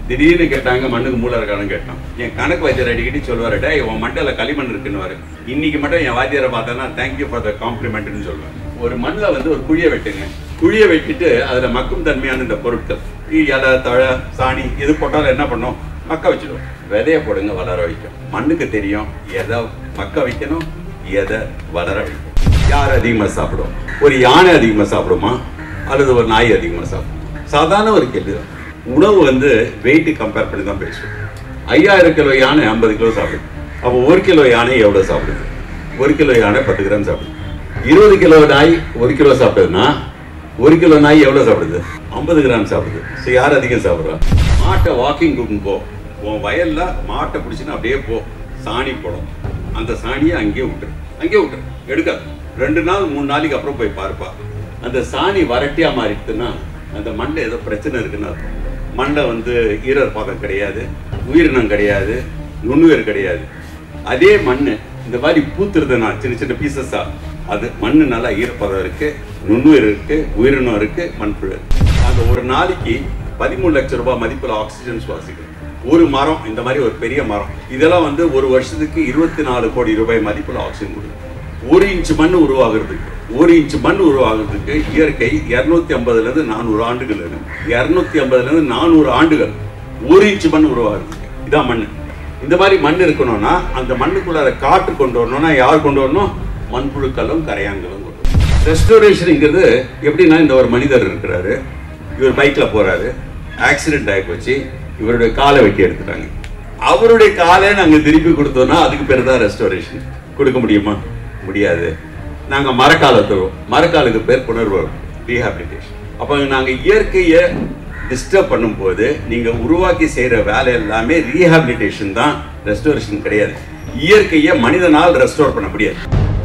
திடீர்னு கேட்டாங்க மண்ணுக்கு மூளை இருக்கான்னு கேட்டான் என் கணக்கு வாத்தியார் அடிக்கடி சொல்லுவாரு டேய் உன் மண்டல களிமண் இருக்குன்னு இன்னைக்கு மட்டும் என் வாத்தியாரை பார்த்தேன்னா தேங்க்யூ ஃபார் த காம்ப்ளிமெண்ட்னு சொல்லுவேன் ஒரு மண்ணில் வந்து ஒரு குழியை வெட்டுங்க குழியை வெட்டிட்டு அதுல மக்கும் தன்மையான இந்த பொருட்கள் இ- இலை தழை சாணி எது போட்டாலும் என்ன பண்ணும் மக்க வச்சிடும் விதைய போடுங்க வளர வைக்கும் மண்ணுக்கு தெரியும் எதை மக்க வைக்கணும் எதை வளர வைக்கணும் யார் அதிகமாக சாப்பிடும் ஒரு யானை அதிகமாக சாப்பிடுமா அல்லது ஒரு நாய் அதிகமாக சாப்பிடும் சாதாரண ஒரு கேள்வி தான் உணவு வந்து வெயிட் கம்பேர் பண்ணி தான் பேசுவோம் ஐயாயிரம் கிலோ யானை ஐம்பது கிலோ சாப்பிடுது அப்போ ஒரு கிலோ யானை எவ்வளோ சாப்பிடுது ஒரு கிலோ யானை பத்து கிராம் சாப்பிடுது இருபது கிலோ நாய் ஒரு கிலோ சாப்பிடுதுன்னா ஒரு கிலோ நாய் எவ்வளோ சாப்பிடுது ஐம்பது கிராம் சாப்பிடுது ஸோ யார் அதிகம் சாப்பிட்றா மாட்டை வாக்கிங் கூட்டின்னு போ உன் வயல்ல மாட்டை பிடிச்சின்னு அப்படியே போ சாணி போடும் அந்த சாணியை அங்கேயே விட்டுரு அங்கேயே விட்டுரு எடுக்காது ரெண்டு நாள் மூணு நாளைக்கு அப்புறம் போய் பார்ப்பா அந்த சாணி வறட்டியா மாறிடுதுன்னா அந்த மண்டை ஏதோ பிரச்சனை இருக்குன்னு அர்த்தம் மண்டை வந்து ஈரர் பாகம் கிடையாது உயிரினம் கிடையாது நுண்ணுயிர் கிடையாது அதே மண்ணு இந்த மாதிரி பூத்துருதுன்னா சின்ன சின்ன பீசஸா அது மண்ணு நல்லா ஈரப்பதம் இருக்கு நுண்ணுயிர் இருக்கு உயிரினம் இருக்கு மண்புழு இருக்கு. அந்த ஒரு நாளைக்கு பதிமூணு லட்சம் ரூபாய் மதிப்புல ஆக்சிஜன் சுவாசிக்கும் ஒரு மரம் இந்த மாதிரி ஒரு பெரிய மரம் இதெல்லாம் வந்து ஒரு வருஷத்துக்கு இருபத்தி நாலு கோடி ரூபாய் மதிப்புல ஆக்சிஜன் கொடுக்கும் ஒரு இன்ச் மண் உருவாகிறதுக்கு ஒரு இன்ச் மண் உருவாகிறதுக்கு இயற்கை இருநூத்தி ஐம்பதுல இருந்து நானூறு ஆண்டுகள் இருக்கு இருநூத்தி ஐம்பதுல இருந்து நானூறு ஆண்டுகள் ஒரு இன்ச் மண் உருவாகிறதுக்கு இதான் மண் இந்த மாதிரி மண் இருக்கணும்னா அந்த மண்ணுக்குள்ளார காற்று கொண்டு வரணும்னா யார் கொண்டு வரணும் மண்புழுக்களும் கரையான்களும் கொண்டு வரணும் ரெஸ்டோரேஷனுங்கிறது எப்படின்னா இந்த ஒரு மனிதர் இருக்கிறாரு இவர் பைக்ல போறாரு ஆக்சிடென்ட் ஆகி போச்சு இவருடைய காலை வெட்டி எடுத்துட்டாங்க அவருடைய காலை நாங்க திருப்பி கொடுத்தோம்னா அதுக்கு பேர் தான் ரெஸ்டோரேஷன் கொடுக்க முடியுமா முடியாது நாங்க மரக்காலை தருவோம் மரக்காலுக்கு பேர் புனர்வு ரீஹாபிலிட்டேஷன் அப்போ நாங்க இயற்கையை டிஸ்டர்ப் பண்ணும்போது நீங்க உருவாக்கி செய்யற வேலை எல்லாமே ரீஹாபிலிட்டேஷன் தான் ரெஸ்டோரேஷன் கிடையாது இயற்கையை மனிதனால் ரெஸ்டோர் பண்ண முடியாது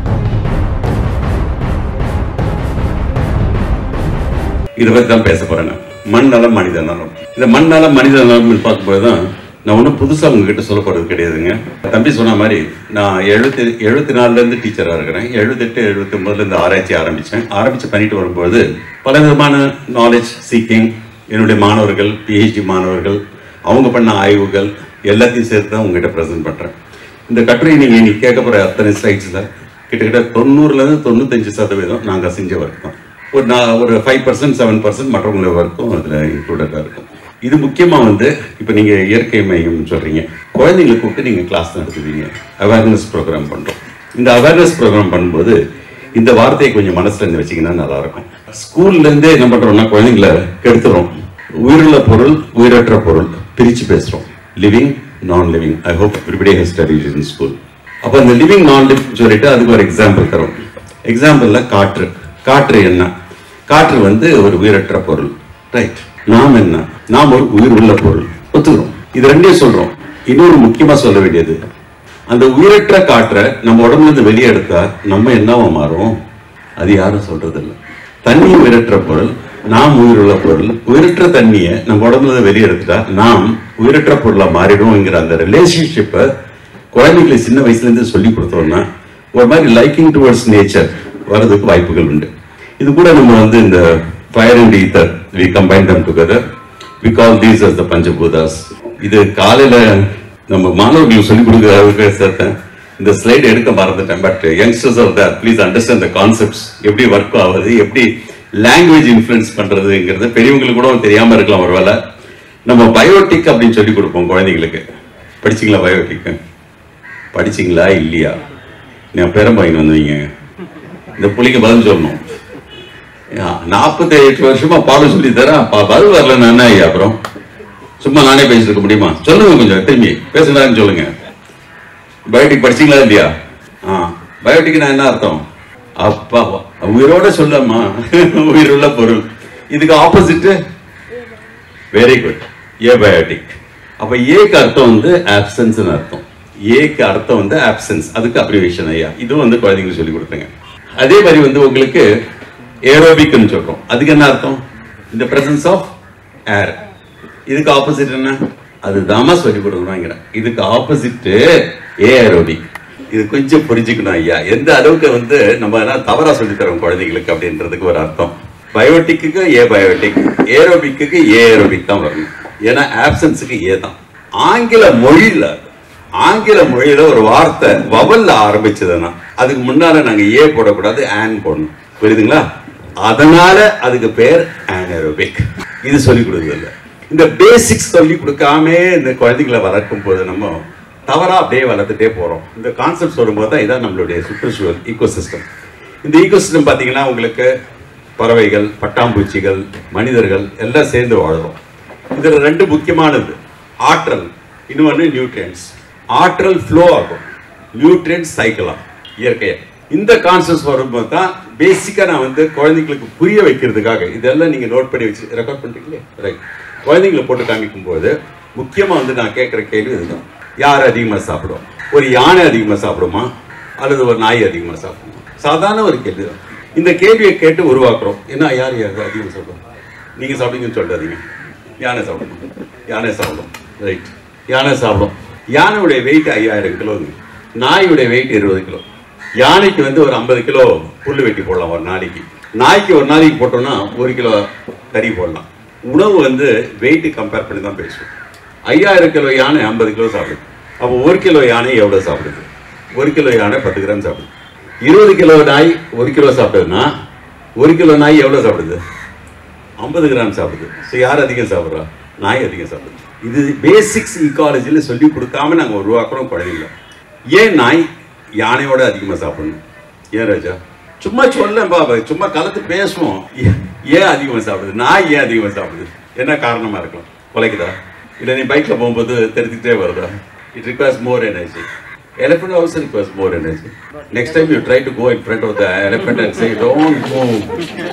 இதை பத்தி தான் பேச போறேன் நான். மண் நலம் மனித நலம் இந்த மண் நலம் மனித நலம் பார்க்கும்போது தான் நான் ஒன்றும் புதுசாக உங்ககிட்ட சொல்ல போறது கிடையாதுங்க தம்பி சொன்ன மாதிரி நான் எழுபத்தி எழுபத்தி நாலுலேருந்து டீச்சராக இருக்கிறேன் எழுபத்தெட்டு எழுபத்தி ஒன்பதுலேருந்து ஆராய்ச்சி ஆரம்பித்தேன் ஆரம்பித்து பண்ணிட்டு வரும்போது பல விதமான நாலேஜ் சீக்கிங் என்னுடைய மாணவர்கள் பிஹெச்டி மாணவர்கள் அவங்க பண்ண ஆய்வுகள் எல்லாத்தையும் சேர்த்து தான் உங்ககிட்ட ப்ரெசென்ட் பண்ணுறேன் இந்த கட்டுரை நீங்கள் இன்னைக்கு கேட்க போகிற அத்தனை ஸ்லைட்ஸில் கிட்டத்தட்ட தொண்ணூறுலேருந்து தொண்ணூத்தஞ்சு சதவீதம் நாங்கள் செஞ்ச ஒர்க் தான் ஒரு நான் ஒரு ஃபைவ் பர்சன்ட் செவன் பர்சன்ட் மற்றவங்கள ஒர்க்கும் அதில் இன்க்ளூடடாக இருக்கும் இது முக்கியமாக வந்து இப்போ நீங்கள் இயற்கை மையம் சொல்கிறீங்க குழந்தைங்களை கூப்பிட்டு நீங்கள் கிளாஸ் நடத்துவீங்க அவேர்னஸ் ப்ரோக்ராம் பண்ணுறோம் இந்த அவேர்னஸ் ப்ரோக்ராம் பண்ணும்போது இந்த வார்த்தையை கொஞ்சம் மனசுல இருந்து வச்சீங்கன்னா நல்லா இருக்கும் ஸ்கூல்ல இருந்தே என்ன பண்றோம்னா குழந்தைங்களை கெடுத்துறோம் உயிருள்ள பொருள் உயிரற்ற பொருள் பிரிச்சு பேசுறோம் லிவிங் நான் living I hope everybody has studies in school அப்போ அந்த லிவிங் நான் லிவ் சொல்லிட்டு அதுக்கு ஒரு எக்ஸாம்பிள் தரோம் எக்ஸாம்பிள்ல காற்று காற்று என்ன காற்று வந்து ஒரு உயிரற்ற பொருள் ரைட் நாம் என்ன நாம் ஒரு உயிர் உள்ள பொருள் ஒத்துக்கிறோம் இது ரெண்டையும் சொல்றோம் இன்னொரு முக்கியமா சொல்ல வேண்டியது அந்த உயிரற்ற காற்றை நம்ம உடம்புல இருந்து வெளியே எடுத்தா நம்ம என்னவா மாறும் அது யாரும் சொல்றது இல்ல தண்ணி உயிரற்ற பொருள் நாம் உயிருள்ள பொருள் உயிரற்ற தண்ணியை நம்ம உடம்புல இருந்து வெளியே எடுத்துட்டா நாம் உயிரற்ற பொருளா மாறிடுவோங்கிற அந்த ரிலேஷன்ஷிப்பை குழந்தைகளை சின்ன வயசுல இருந்து சொல்லி கொடுத்தோம்னா ஒரு மாதிரி லைக்கிங் டுவர்ட்ஸ் நேச்சர் வர்றதுக்கு வாய்ப்புகள் உண்டு இது கூட நம்ம வந்து இந்த fire and ether we combine them together we call these as the panchabhutas இது காலையில நம்ம மாணவர்களுக்கு சொல்லிக் கொடுக்க சேர்த்தேன் இந்த ஸ்லைடு எடுக்க மறந்துட்டேன் but youngsters of that please understand the concepts எப்படி ஒர்க் ஆகுது எப்படி லாங்குவேஜ் இன்ஃப்ளூயன்ஸ் பண்றதுங்கிறது பெரியவங்களுக்கு கூட தெரியாம இருக்கலாம் ஒருவேளை நம்ம பயோட்டிக் அப்படின்னு சொல்லி கொடுப்போம் குழந்தைங்களுக்கு படிச்சீங்களா பயோட்டிக் படிச்சீங்களா இல்லையா நான் பெரும்பாயின் வந்தீங்க இந்த புள்ளிக்கு பதில் சொல்லணும் நாற்பத்தி எட்டு வருஷமா பாடம் சொல்லி தரேன் ப- பதில் வரல நான் ஐயா அப்புறம் சும்மா நானே பேசிட்டு இருக்க முடியுமா சொல்லுங்க கொஞ்சம் திரும்பி பேசுனான்னு சொல்லுங்க பயோட்டிக் படிச்சீங்களா இல்லையா ஆ பயோட்டிக் நான் என்ன அர்த்தம் அப்பா உயிரோட சொல்லம்மா உயிருள்ள பொருள் இதுக்கு opposite very good abiotic அப்ப ஏக்கு அர்த்தம் வந்து ஆப்சன்ஸ்னு அர்த்தம் ஏக்கு அர்த்தம் வந்து ஆப்சன்ஸ் அதுக்கு அப்ரிவேஷன் ஐயா இதுவும் வந்து குழந்தைங்களுக்கு சொல்லி கொடுத்தேங்க அதே மாதிரி வந்து உங்களுக்கு ஏரோபிக்னு சொல்றோம் அதுக்கு என்ன அர்த்தம் இந்த பிரசன்ஸ் ஆஃப் ஏர் இதுக்கு ஆப்போசிட் என்ன அது தாமா சொல்லி கொடுக்கணுங்கிறேன் இதுக்கு ஆப்போசிட் ஏரோபிக் இது கொஞ்சம் புரிஞ்சுக்கணும் ஐயா எந்த அளவுக்கு வந்து நம்ம என்ன தவறா சொல்லி தரோம் குழந்தைங்களுக்கு அப்படின்றதுக்கு ஒரு அர்த்தம் பயோட்டிக்கு ஏ பயோட்டிக் ஏரோபிக்கு ஏ ஏரோபிக் தான் வரணும் ஏன்னா ஆப்சன்ஸுக்கு ஏ தான் ஆங்கில மொழியில ஆங்கில மொழியில ஒரு வார்த்தை வவல்ல ஆரம்பிச்சதுன்னா அதுக்கு முன்னால நாங்க ஏ போடக்கூடாது ஆன் போடணும் புரியுதுங்களா அதனால அதுக்கு பேர் anaerobic இது சொல்லி கொடுக்குறது இந்த பேசிக்ஸ் சொல்லி கொடுக்காம இந்த குழந்தைகளை வளர்க்கும் போது நம்ம தவறா அப்படியே வளர்த்துட்டே போறோம் இந்த கான்செப்ட் வரும்போது தான் இதான் நம்மளுடைய சுற்றுச்சூழல் ஈகோசிஸ்டம் இந்த ஈகோசிஸ்டம் பார்த்தீங்கன்னா உங்களுக்கு பறவைகள் பட்டாம்பூச்சிகள் மனிதர்கள் எல்லாம் சேர்ந்து வாழுறோம் இதுல ரெண்டு முக்கியமானது ஆற்றல் இன்னொன்று நியூட்ரியன்ஸ் ஆற்றல் ஃப்ளோ ஆகும் நியூட்ரியன்ஸ் சைக்கிள் ஆகும் இயற்கையா இந்த கான்செப்ட் வரும்போது தான் பேசிக்கா நான் வந்து குழந்தைங்களுக்கு புரிய வைக்கிறதுக்காக இதெல்லாம் நீங்க நோட் பண்ணி வச்சு ரெக்கார்ட் பண்றீங்களே ரைட் குழந்தைங்களை போட்டு காமிக்கும் போது முக்கியமா வந்து நான் கேட்குற கேள்வி இதுதான் யார் அதிகமா சாப்பிடும் ஒரு யானை அதிகமா சாப்பிடுமா அல்லது ஒரு நாய் அதிகமா சாப்பிடுமா சாதாரண ஒரு கேள்வி தான் இந்த கேள்வியை கேட்டு உருவாக்குறோம் என்ன யார் யார் அதிகமாக சாப்பிடும் நீங்க சாப்பிடுங்கன்னு சொல்லாதீங்க யானை சாப்பிடும் யானை சாப்பிடும் ரைட் யானை சாப்பிடும் யானையுடைய வெயிட் ஐயாயிரம் கிலோங்க நாயுடைய வெயிட் இருபது கிலோ யானைக்கு வந்து ஒரு ஐம்பது கிலோ புல் வெட்டி போடலாம் ஒரு நாளைக்கு நாய்க்கு ஒரு நாளைக்கு போட்டோம்னா ஒரு கிலோ கறி போடலாம் உணவு வந்து வெயிட் கம்பேர் பண்ணி தான் பேசுவோம் ஐயாயிரம் கிலோ யானை ஐம்பது கிலோ சாப்பிடுது அப்போ ஒரு கிலோ யானை எவ்வளோ சாப்பிடுது ஒரு கிலோ யானை பத்து கிராம் சாப்பிடுது இருபது கிலோ நாய் ஒரு கிலோ சாப்பிடுதுன்னா ஒரு கிலோ நாய் எவ்வளோ சாப்பிடுது ஐம்பது கிராம் சாப்பிடுது ஸோ யார் அதிகம் சாப்பிட்றா நாய் அதிகம் சாப்பிடுது இது பேசிக்ஸ் ஈக்காலஜியில் சொல்லி கொடுக்காம நாங்கள் உருவாக்குறோம் குழந்தைங்கள ஏன் நாய் யானையோட அதிகமாக சாப்பிடணும் ஏன் ராஜா சும்மா சொல்ல பாபா சும்மா கலந்து பேசுவோம் ஏ- ஏன் அதிகமாக சாப்பிடுது நாய் ஏன் அதிகமாக சாப்பிடுது என்ன காரணமாக இருக்கலாம் குலைக்குதா இல்லை நீ பைக்கில் போகும்போது தெரிஞ்சுக்கிட்டே வருதா it requires more energy elephant also requires more energy next time you try to go in front of the elephant and say don't move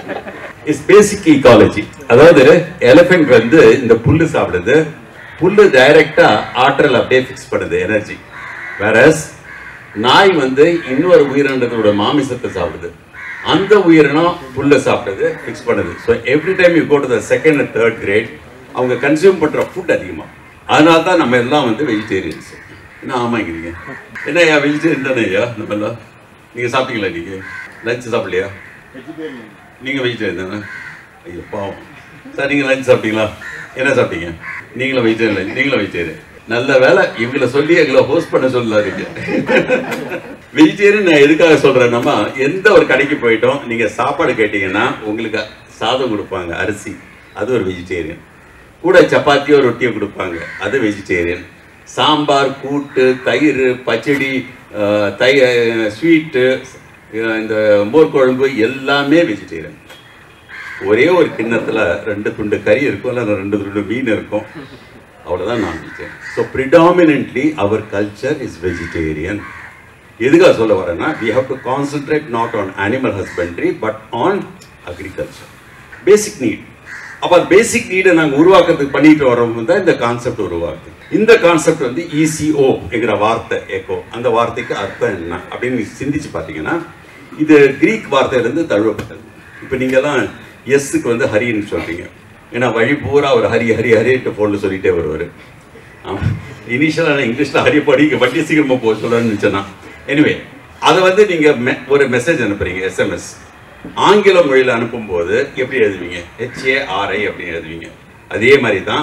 is basic ecology அதாவது எலிஃபென்ட் வந்து இந்த புல்லு சாப்பிடுது புல்லு டைரக்டா ஆற்றல் அப்படியே ஃபிக்ஸ் பண்ணுது எனர்ஜி வேறஸ் நாய் வந்து இன்னொரு உயிரினத்தோட மாமிசத்தை சாப்பிடுது அந்த உயிரினம் புல்லை சாப்பிடுது ஃபிக்ஸ் பண்ணுது so every time you go to the second and third grade அவங்க கன்சியூம் பண்ற ஃபுட் அதிகமாக அதனால தான் நம்ம எல்லாம் வந்து வெஜிடேரியன்ஸ் என்ன ஆமாங்கிறீங்க என்ன ஐயா வெஜிடேரியன் தானே ஐயா நம்ம எல்லாம் நீங்கள் சாப்பிட்டீங்களா நீங்கள் லஞ்ச் சாப்பிடலையா நீங்க வெஜிடேரியன் தானே ஐயோ பாவம் சார் நீங்க லஞ்ச் சாப்பிட்டீங்களா என்ன சாப்பிட்டீங்க நீங்களும் வெஜிடேரியன் நீங்களும் வெஜிடேரியன் நல்ல வேலை இவங்கள சொல்லி எங்களை ஹோஸ்ட் பண்ண சொல்லாதீங்க வெஜிடேரியன் நான் எதுக்காக சொல்றேன்னா எந்த ஒரு கடைக்கு போயிட்டோம் நீங்க சாப்பாடு கேட்டீங்கன்னா உங்களுக்கு சாதம் கொடுப்பாங்க அரிசி அது ஒரு வெஜிடேரியன் கூட சப்பாத்தியோ ரொட்டியோ கொடுப்பாங்க அது வெஜிடேரியன் சாம்பார் கூட்டு தயிர் பச்சடி அஹ், தை ஸ்வீட்டு இந்த மோர் குழம்பு எல்லாமே வெஜிடேரியன் ஒரே ஒரு கிண்ணத்துல ரெண்டு துண்டு கறி இருக்கும் இல்லை ரெண்டு துண்டு மீன் இருக்கும் அவ்வளவுதான் நான் vegetarian so predominantly our culture is vegetarian எதுக்காக சொல்ல வரேன்னா we have to concentrate not on animal husbandry but on agriculture basic need அப்போ பேசிக் நீடை நாங்கள் உருவாக்குறதுக்கு பண்ணிட்டு வரோம் தான் இந்த கான்செப்ட் உருவாக்குது இந்த கான்செப்ட் வந்து இசிஓ என்கிற வார்த்தை எக்கோ அந்த வார்த்தைக்கு அர்த்தம் என்ன அப்படின்னு நீங்க சிந்திச்சு பார்த்தீங்கன்னா இது கிரீக் வார்த்தையிலிருந்து தழுவப்பட்டது இப்போ நீங்கெல்லாம் எஸ்ஸுக்கு வந்து ஹரின்னு சொல்றீங்க ஏன்னா வழி பூரா அவர் ஹரி ஹரி ஹரிட்டு ஃபோனில் சொல்லிட்டே வருவார் இனிஷியலாக நான் இங்கிலீஷில் ஹரி படி இங்கே வட்டி சீக்கிரமாக போக சொல்லணும்னு நினச்சேன்னா எனிவே அதை வந்து நீங்கள் ஒரு மெசேஜ் அனுப்புறீங்க எஸ்எம்எஸ் ஆங்கில மொழியில் அனுப்பும்போது எப்படி எழுதுவீங்க ஹெச்ஏஆர்ஐ அப்படின்னு எழுதுவீங்க அதே மாதிரி தான்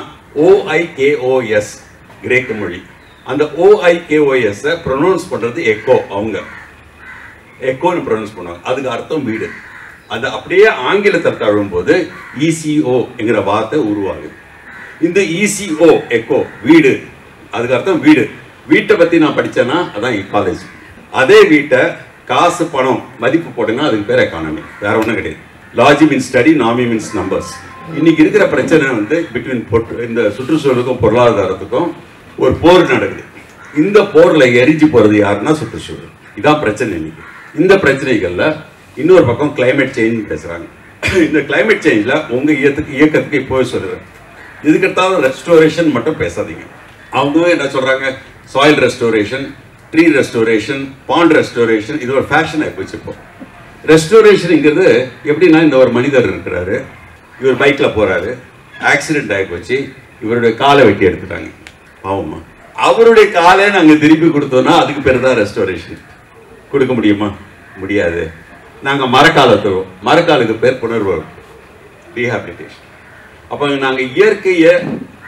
ஓஐகேஓஎஸ் கிரேக்க மொழி அந்த ஓஐகேஓஎஸ்ஸை ப்ரொனவுன்ஸ் பண்ணுறது எக்கோ அவங்க எக்கோன்னு ப்ரொனவுன்ஸ் பண்ணுவாங்க அதுக்கு அர்த்தம் வீடு அது அப்படியே ஆங்கிலத்தில் தழுவும்போது இசிஓ என்கிற வார்த்தை உருவாகுது இந்த இசிஓ எக்கோ வீடு அதுக்கு அர்த்தம் வீடு வீட்டை பற்றி நான் படித்தேன்னா அதான் காலேஜ் அதே வீட்டை காசு பணம் மதிப்பு போட்டுங்கன்னா அதுக்கு பேர் எக்கானமி வேற ஒன்றும் கிடையாது logy means study nomy means numbers இன்னைக்கு இருக்கிற பிரச்சனை வந்து பிட்வீன் இந்த சுற்றுச்சூழலுக்கும் பொருளாதாரத்துக்கும் ஒரு போர் நடக்குது இந்த போர்ல எரிஞ்சு போறது யாருன்னா சுற்றுச்சூழல் இதான் பிரச்சனை இன்னைக்கு இந்த பிரச்சனைகள்ல இன்னொரு பக்கம் climate சேஞ்ச் பேசுறாங்க இந்த climate சேஞ்ச்ல உங்க இயக்கத்துக்கு இயக்கத்துக்கு இப்போ சொல்றேன் இதுக்கெடுத்தாலும் ரெஸ்டோரேஷன் மட்டும் பேசாதீங்க அவங்க என்ன சொல்றாங்க soil restoration tree restoration pond restoration இது ஒரு ஃபேஷன் ஆகிப்போச்சு இப்போ ரெஸ்டோரேஷனுங்கிறது எப்படின்னா இந்த ஒரு மனிதர் இருக்கிறாரு இவர் பைக்ல போறாரு ஆக்சிடென்ட் ஆகி போச்சு இவருடைய காலை வெட்டி எடுத்துட்டாங்க பாவமா அவருடைய காலை நாங்க திருப்பி கொடுத்தோம்னா அதுக்கு பேர் தான் ரெஸ்டோரேஷன் கொடுக்க முடியுமா முடியாது நாங்க மரக்காலை தருவோம் மரக்காலுக்கு பேர் புனர்வரம் ரீஹாபிலிட்டேஷன் அப்போ நாங்க இயற்கையை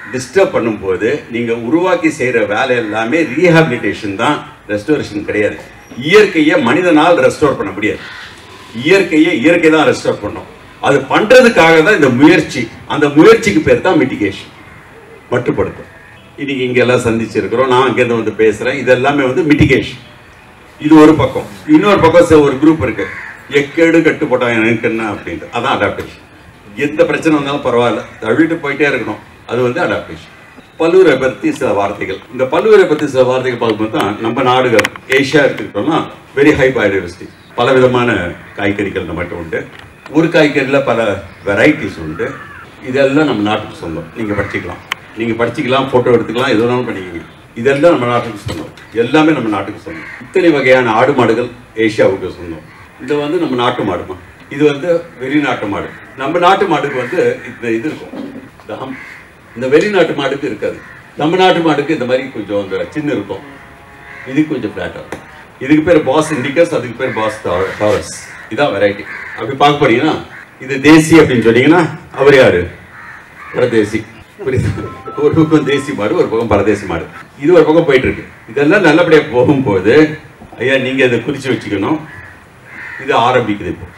டிஸ்டர்ப் பண்ணும்போது நீங்கள் உருவாக்கி செய்கிற வேலை எல்லாமே ரீஹாபிலிட்டேஷன் தான் ரெஸ்டோரேஷன் கிடையாது இயற்கையை மனிதனால் ரெஸ்டோர் பண்ண முடியாது இயற்கையை இயற்கை தான் ரெஸ்டோர் பண்ணும் அது பண்றதுக்காக தான் இந்த முயற்சி அந்த முயற்சிக்கு பேர் தான் மிட்டிகேஷன் மட்டுப்படுத்தும் இன்னைக்கு இங்க எல்லாம் சந்திச்சிருக்கிறோம் நான் அங்கேருந்து வந்து பேசுறேன் இது எல்லாமே வந்து மிட்டிகேஷன் இது ஒரு பக்கம் இன்னொரு பக்கம் ச- ஒரு குரூப் இருக்கு எக்கேடு கட்டு போட்டா எனக்கு என்ன அப்படின்ட்டு அதான் அடாப்டேஷன் எந்த பிரச்சனை வந்தாலும் பரவாயில்ல தழுவிட்டு போயிட்டே இருக்கணும் அது வந்து அடாப்டேஷன் பல்லுவரை பற்றி சில வார்த்தைகள் இந்த பல்லுவரை பற்றி சில வார்த்தைகள் பார்க்கும்போது தான் நம்ம நாடுகள் ஏஷியா எடுத்துக்கிட்டோம்னா வெரி ஹை பயோடைவர்சிட்டி பல விதமான காய்கறிகள் நம்மகிட்ட உண்டு ஒரு காய்கறியில் பல வெரைட்டிஸ் உண்டு இதெல்லாம் நம்ம நாட்டுக்கு சொந்தம் நீங்கள் படிச்சுக்கலாம் நீங்கள் படிச்சுக்கலாம் ஃபோட்டோ எடுத்துக்கலாம் எது வேணாலும் பண்ணிக்கங்க இதெல்லாம் நம்ம நாட்டுக்கு சொந்தம் எல்லாமே நம்ம நாட்டுக்கு சொந்தம் இத்தனை வகையான ஆடு மாடுகள் ஏஷியாவுக்கு சொந்தம் இது வந்து நம்ம நாட்டு மாடுமா இது வந்து வெளிநாட்டு மாடு நம்ம நாட்டு மாடுக்கு வந்து இந்த இது இருக்கும் இந்த ஹம் இந்த வெளிநாட்டு மாடுக்கு இருக்காது நம்ம நாட்டு மாடுக்கு இந்த மாதிரி கொஞ்சம் அந்த சின்ன இருக்கும் இதுக்கு கொஞ்சம் ஃப்ளாட்டாக இருக்கும் இதுக்கு பேர் பாஸ் இண்டிகஸ் அதுக்கு பேர் பாஸ் டாரஸ் இதான் வெரைட்டி அப்படி பார்க்க போனீங்கன்னா இது தேசி அப்படின்னு சொன்னீங்கன்னா அவர் யாரு பரதேசி புரியுது ஒரு பக்கம் தேசி மாடு ஒரு பக்கம் பரதேசி மாடு இது ஒரு பக்கம் போயிட்டு இருக்கு இதெல்லாம் நல்லபடியா போகும்போது ஐயா நீங்க இதை குறிச்சு வச்சுக்கணும் இது ஆரம்பிக்குது இப்போ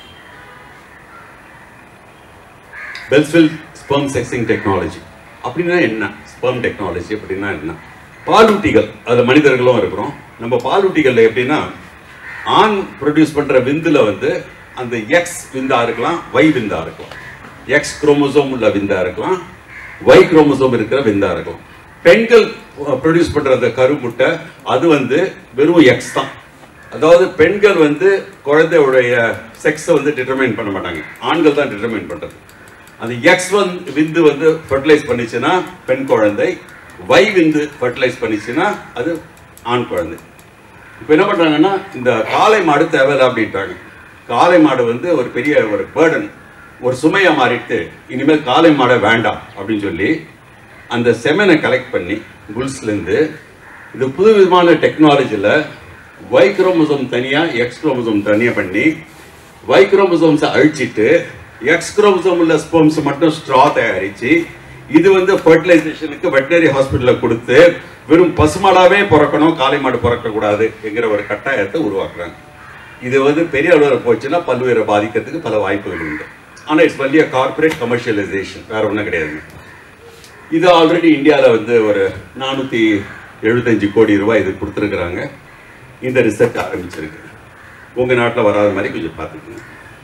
பெல்ஸ்வெல் ஸ்பெர்ம் செக்ஸிங் டெக்னாலஜி அப்படின்னா என்ன ஸ்பெர்ம் டெக்னாலஜி அப்படின்னா என்ன பாலூட்டிகள் அதில் மனிதர்களும் இருக்கிறோம் நம்ம பாலூட்டிகளில் எப்படின்னா ஆண் ப்ரொடியூஸ் பண்ணுற விந்துல வந்து அந்த எக்ஸ் விந்தா இருக்கலாம் ஒய் விந்தா இருக்கலாம் எக்ஸ் குரோமோசோம் உள்ள விந்தா இருக்கலாம் ஒய் குரோமோசோம் இருக்கிற விந்தா இருக்கலாம் பெண்கள் ப்ரொடியூஸ் பண்ற அந்த கருமுட்டை அது வந்து வெறும் எக்ஸ் தான் அதாவது பெண்கள் வந்து குழந்தையுடைய செக்ஸை வந்து டிட்டர்மைன் பண்ண மாட்டாங்க ஆண்கள் தான் டிட்டர்மைன் பண்றது அந்த எக்ஸ் வந்து விந்து வந்து ஃபர்டிலைஸ் பண்ணிச்சுன்னா பெண் குழந்தை வை விந்து ஃபர்டிலைஸ் பண்ணிச்சுன்னா அது ஆண் குழந்தை இப்போ என்ன பண்றாங்கன்னா இந்த காளை மாடு தேவையில்ல அப்படின்ட்டாங்க காளை மாடு வந்து ஒரு பெரிய ஒரு பேர்டன் ஒரு சுமையா மாறிட்டு இனிமேல் காளை மாடை வேண்டாம் அப்படின்னு சொல்லி அந்த செமனை கலெக்ட் பண்ணி புல்ஸ்லேருந்து இது புது விதமான டெக்னாலஜியில் ஒய் குரோமோசோம் தனியாக எக்ஸ் குரோமோசோம் தனியாக பண்ணி ஒய் குரோமோசோம்ஸை அழிச்சிட்டு எக்ஸ் குரோமோசோம் உள்ள ஸ்போம்ஸ் மட்டும் ஸ்ட்ரா தயாரிச்சு இது வந்து ஃபர்டிலைசேஷனுக்கு வெட்டினரி ஹாஸ்பிட்டலில் கொடுத்து வெறும் பசுமாடாவே பிறக்கணும் காளை மாடு பிறக்கக்கூடாது என்கிற ஒரு கட்டாயத்தை உருவாக்குறாங்க இது வந்து பெரிய அளவில் போச்சுன்னா பல்வேறு பாதிக்கிறதுக்கு பல வாய்ப்புகள் உண்டு ஆனால் இட்ஸ் வல்லிய கார்ப்பரேட் கமர்ஷியலைசேஷன் வேற ஒன்றும் கிடையாது இது ஆல்ரெடி இந்தியாவில் வந்து ஒரு நானூற்றி எழுபத்தஞ்சு கோடி ரூபாய் இது கொடுத்துருக்குறாங்க இந்த ரிசர்ச் ஆரம்பிச்சிருக்கு உங்கள் நாட்டில் வராத மாதிரி கொஞ்சம் பார்த்துக்கோங்க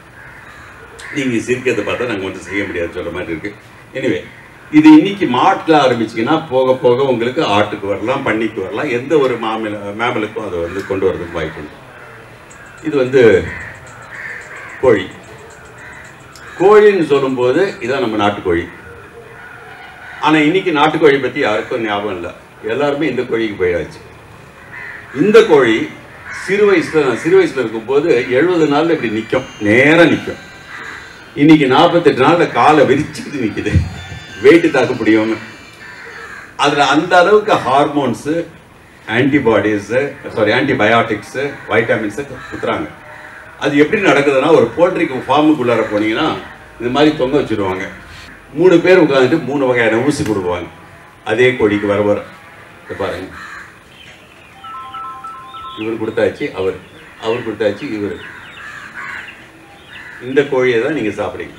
நீங்கள் சிரிக்கிறத பார்த்தா நாங்கள் வந்து செய்ய முடியாது சொல்ற மாதிரி இருக்கு எனிவே இது இன்னைக்கு மாட்டில் ஆரம்பிச்சிங்கன்னா போக போக உங்களுக்கு ஆட்டுக்கு வரலாம் பன்னிக்கு வரலாம் எந்த ஒரு மாமல மேமலுக்கும் அதை வந்து கொண்டு வரதுக்கு வாய்ப்பு உண்டு இது வந்து கோழி கோழின்னு சொல்லும்போது இதான் நம்ம நாட்டுக்கோழி ஆனால் இன்னைக்கு நாட்டுக்கோழி பற்றி யாருக்கும் ஞாபகம் இல்லை எல்லாருமே இந்த கோழிக்கு போயாச்சு இந்த கோழி சிறு வயசுல நான் சிறு வயசுல இருக்கும்போது எழுபது நாள்ல இப்படி நிற்கும் நேரா நிற்கும் இன்னைக்கு நாற்பத்தெட்டு நாள்ல காலை விரிச்சுக்கிட்டு நிக்குது வெயிட் தாக்க முடியும்னு அதுல அந்த அளவுக்கு hormones antibodies sorry antibiotics vitamins குத்துறாங்க அது எப்படி நடக்குதுன்னா ஒரு போல்ட்ரிக்கு ஃபார்முக்குள்ளார போனீங்கன்னா இந்த மாதிரி தொங்க வச்சிருவாங்க மூணு பேர் உட்காந்துட்டு மூணு வகையான ஊசி கொடுக்குவாங்க அதே கோழிக்கு வர வர இதை பாருங்க இவர் கொடுத்தாச்சு அவர் அவர் கொடுத்தாச்சு இவர் இந்த கோழியை தான் நீங்க சாப்பிடுங்க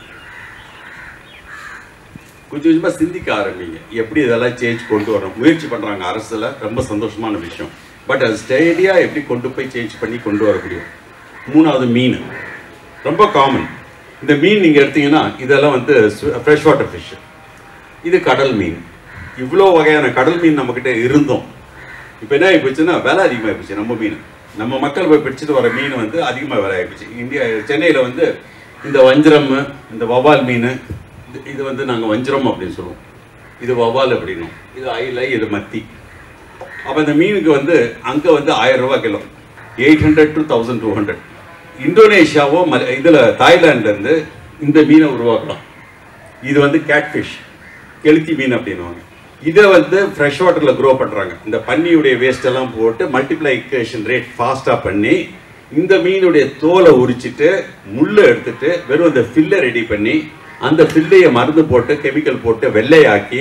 கொஞ்சம் கொஞ்சமா சிந்திக்க ஆரம்பிங்க எப்படி இதெல்லாம் சேஞ்ச் கொண்டு வரணும் முயற்சி பண்றாங்க அரசுல ரொம்ப சந்தோஷமான விஷயம் பட் அது ஸ்டேடியா எப்படி கொண்டு போய் சேஞ்ச் பண்ணி கொண்டு வர முடியும் மூணாவது மீன் ரொம்ப காமன் இந்த மீன் நீங்க எடுத்தீங்கன்னா இதெல்லாம் வந்து ஃப்ரெஷ் வாட்டர் ஃபிஷ் இது கடல் மீன் இவ்வளோ வகையான கடல் மீன் நம்மக்கிட்ட இருந்தோம் இப்போ என்ன ஆகிப்போச்சுன்னா விலை அதிகமாக போச்சு நம்ம மீன் நம்ம மக்கள் போய் பிடிச்சிட்டு வர மீன் வந்து அதிகமாக விலை ஆகிப்போச்சு இந்தியா சென்னையில் வந்து இந்த வஞ்சிரம் இந்த வவ்வால் மீன் இது- இது வந்து நாங்கள் வஞ்சிரம் அப்படின்னு சொல்லுவோம் இது வவ்வால் அப்படின்னும் இது ஐலை இது மத்தி அப்போ இந்த மீனுக்கு வந்து அங்கே வந்து ஆயிரம் ரூபாய் kilo eight hundred to thousand two hundred இந்தோனேஷியாவோ மல இதில் தாய்லாந்துலேருந்து இந்த மீனை உருவாக்கலாம் இது வந்து கேட்ஃபிஷ் கெளுத்தி மீன் அப்படின்னுவாங்க இதை வந்து ஃப்ரெஷ் வாட்டரில் க்ரோ பண்ணுறாங்க இந்த பன்னியுடைய வேஸ்ட் எல்லாம் போட்டு மல்டிப்ளைகேஷன் ரேட் ஃபாஸ்ட்டாக பண்ணி இந்த மீனுடைய தோலை உரிச்சிட்டு முள்ளை எடுத்துட்டு வெறும் அந்த ஃபில்லை ரெடி பண்ணி அந்த ஃபில்லையை மருந்து போட்டு கெமிக்கல் போட்டு வெள்ளையாக்கி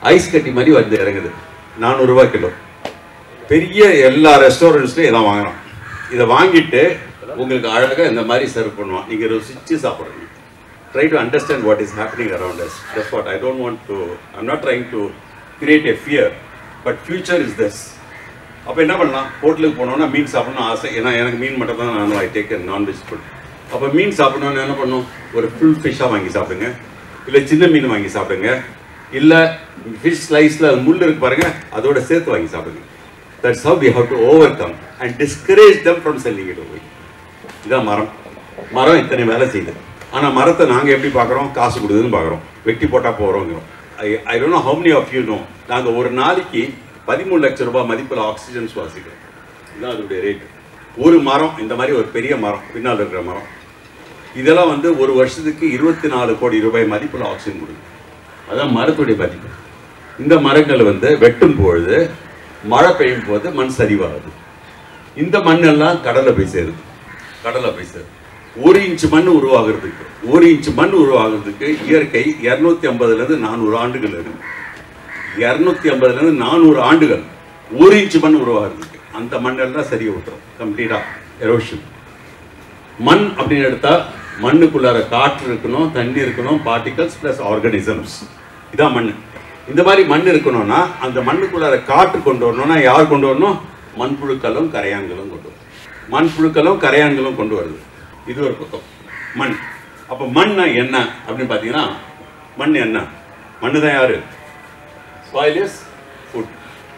ஐஸ் கட்டி மாதிரி வந்து இறங்குது நானூறுரூவா கிலோ பெரிய எல்லா ரெஸ்டாரண்ட்ஸ்லையும் இதான் வாங்குறோம் இதை வாங்கிட்டு உங்களுக்கு அழகாக இந்த மாதிரி சர்வ் பண்ணுவான் நீங்கள் ருசிச்சு சாப்பிட்றீங்க try to understand what is happening around us that's what I don't want to I'm not trying to create a fear but future is this அப்போ என்ன பண்ணலாம் ஹோட்டலுக்கு போனோம்னா மீன் சாப்பிடணும் ஆசை ஏன்னா எனக்கு மீன் மட்டும் தான் நான் ஐ டேக் நான்வெஜ் ஃபுட் அப்போ மீன் சாப்பிடணும்னு என்ன பண்ணும் ஒரு ஃபுல் ஃபிஷ்ஷாக வாங்கி சாப்பிடுங்க இல்லை சின்ன மீன் வாங்கி சாப்பிடுங்க இல்லை ஃபிஷ் ஸ்லைஸில் முள் இருக்கு பாருங்க அதோட சேர்த்து வாங்கி சாப்பிடுங்க that's how we have to overcome and discourage them from selling it away இதான் மரம் மரம் இத்தனை வேலை செய்யுது ஆனால் மரத்தை நாங்கள் எப்படி பார்க்குறோம் காசு கொடுக்குதுன்னு பார்க்குறோம் வெட்டி போட்டால் போகிறோங்கிறோம் I I don't know how many of you know நாங்கள் ஒரு நாளைக்கு பதிமூணு லட்சம் ரூபாய் மதிப்பில் ஆக்சிஜன் சுவாசிக்கிறோம் இதுதான் அதோடைய ரேட் ஒரு மரம் இந்த மாதிரி ஒரு பெரிய மரம் பின்னால் இருக்கிற மரம் இதெல்லாம் வந்து ஒரு வருஷத்துக்கு இருபத்தி நாலு கோடி ரூபாய் மதிப்பில் ஆக்சிஜன் கொடுக்கும் அதான் மரத்துடைய மதிப்பு இந்த மரங்கள் வந்து வெட்டும் பொழுது மழை பெய்யும் போது மண் சரிவாகுது இந்த மண்ணெல்லாம் கடல்ல போய் சேருது கடல்ல போய் சேருது ஒரு இன்ச் மண் உருவாகிறதுக்கு ஒரு இன்ச் மண் உருவாகிறதுக்கு இயற்கை இரநூத்தி ஐம்பதுல இருந்து நானூறு ஆண்டுகள் இருக்கு இரநூத்தி ஐம்பதுல இருந்து நானூறு ஆண்டுகள் ஒரு இன்ச் மண் உருவாகிறதுக்கு அந்த மண்ணெல்லாம் சரியா விட்டுரும் கம்ப்ளீட்டா எரோஷன் மண் அப்படின்னு எடுத்தா மண்ணுக்குள்ளார காற்று இருக்கணும் தண்ணி இருக்கணும் பார்ட்டிகல்ஸ் பிளஸ் ஆர்கானிசம்ஸ் இதான் மண் இந்த மாதிரி மண் இருக்கணும்னா அந்த மண்ணுக்குள்ளார காற்று கொண்டு வரணும்னா யார் கொண்டு வரணும் மண்புழுக்களும் கரையான்களும் கொண்டு வரும் மண்புழுக்களும் கரையான்களும் கொண்டு வருது இது ஒரு பக்கம் மண் அப்போ மண்ணா என்ன அப்படின்னு பார்த்தீங்கன்னா மண் என்ன மண்ணு தான் யாரு சாயில் இஸ் ஃபுட்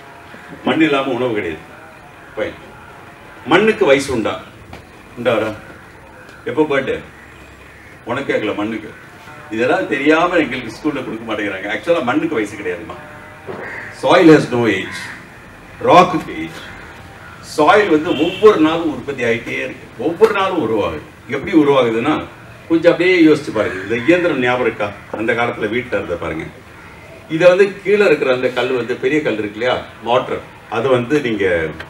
மண் இல்லாமல் உணவு கிடையாது ஃபைன் மண்ணுக்கு வயசு உண்டா உண்டாரா எப்போ பர்த்டே உனக்கு கேட்கல மண்ணுக்கு இதெல்லாம் தெரியாம எங்களுக்கு ஸ்கூல்ல கொடுக்க மாட்டேங்கிறாங்க ஆக்சுவலா மண்ணுக்கு வயசு கிடையாதுமா சாயில் ஹஸ் நோ ஏஜ் ராக்குக்கு ஏஜ் சாயில் வந்து ஒவ்வொரு நாளும் உற்பத்தி ஆகிட்டே இருக்கு ஒவ்வொரு நாளும் உருவாகுது எப்படி உருவாகுதுன்னா கொஞ்சம் அப்படியே யோசிச்சு பாருங்க இந்த இயந்திரம் ஞாபகம் இருக்கா அந்த காலத்துல வீட்டில் இருந்த பாருங்க இதை வந்து கீழே இருக்கிற அந்த கல் வந்து பெரிய கல் இருக்கு இல்லையா வாட்டர் அது வந்து நீங்க